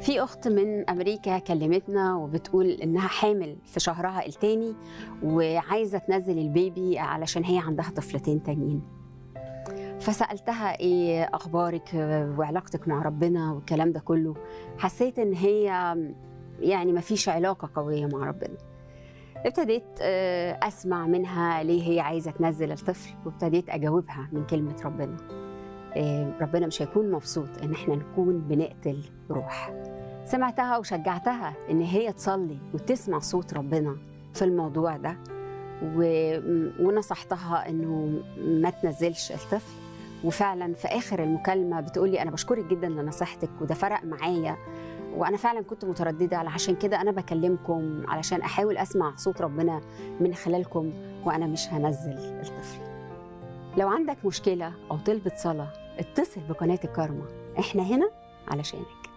في اخت من امريكا كلمتنا وبتقول انها حامل في شهرها التاني وعايزه تنزل البيبي علشان هي عندها طفلتين تانيين فسالتها ايه اخبارك وعلاقتك مع ربنا والكلام ده كله حسيت ان هي يعني ما فيش علاقه قويه مع ربنا ابتديت آه، اسمع منها ليه هي عايزه تنزل الطفل وابتديت اجاوبها من كلمه ربنا آه، ربنا مش هيكون مبسوط ان احنا نكون بنقتل روح سمعتها وشجعتها ان هي تصلي وتسمع صوت ربنا في الموضوع ده و... ونصحتها انه ما تنزلش الطفل وفعلا في اخر المكالمه بتقولي انا بشكرك جدا لنصيحتك وده فرق معايا وانا فعلا كنت متردده علشان كده انا بكلمكم علشان احاول اسمع صوت ربنا من خلالكم وانا مش هنزل الطفل لو عندك مشكله او طلبة صلاه اتصل بقناه الكارما احنا هنا علشانك